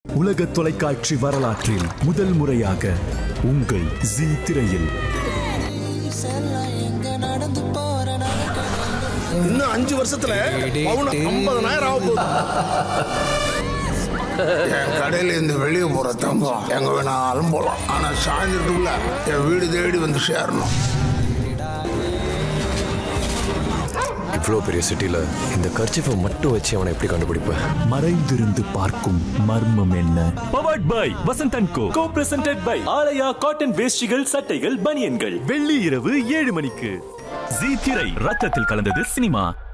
உலக தொலைக்காட்சி வரலாற்றில் முதல் முறையாக உங்கள் ஜி திரையில் இன்னும் அஞ்சு வருஷத்துல பவுன் ஐம்பதனாயிரம் ஆக போகுது என் கடையில இருந்து வெளியே போற தங்கம் எங்க வேணாலும் போலாம் ஆனா சாயந்தரத்துக்குள்ள என் வீடு தேடி வந்து சேரணும் இவ்வளோ பெரிய சிட்டியில் இந்த கர்ச்சிஃபை மட்டும் வச்சு அவனை எப்படி கண்டுபிடிப்பேன் மறைந்திருந்து பார்க்கும் மர்மம் என்ன powered by Vasanth and co co presented by Alaya cotton வேஷ்டிகள் சட்டைகள் பனியன்கள் வெள்ளி இரவு ஏழு மணிக்கு ஜி திரை ரத்தத்தில் கலந்தது சினிமா